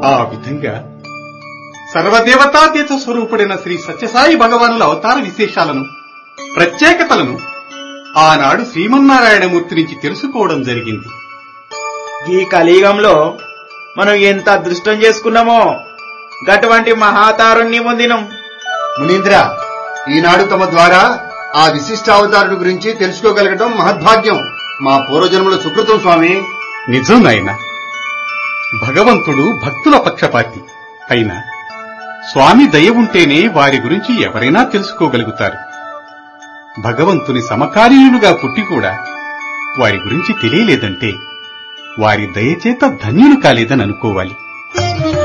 ఆ విధంగా సర్వదేవతాతీత స్వరూపుడైన శ్రీ సత్యసాయి భగవానుల అవతార విశేషాలను ప్రత్యేకతలను ఆనాడు శ్రీమన్నారాయణమూర్తి నుంచి తెలుసుకోవడం జరిగింది ఈ కలియుగంలో మనం ఎంత అదృష్టం చేసుకున్నామో గటువంటి మహాతారుణ్ణి పొందినం మునీంద్ర ఈనాడు తమ ద్వారా ఆ విశిష్టావతారుడి గురించి తెలుసుకోగలగటం మహద్భాగ్యం మా పూర్వజన్మల సుకృతం స్వామి నిజం నాయన భగవంతుడు భక్తుల పక్షపాతి అయినా స్వామి దయ ఉంటేనే వారి గురించి ఎవరైనా తెలుసుకోగలుగుతారు భగవంతుని సమకాలీనులుగా పుట్టి కూడా వారి గురించి తెలియలేదంటే వారి దయచేత ధన్యులు కాలేదని అనుకోవాలి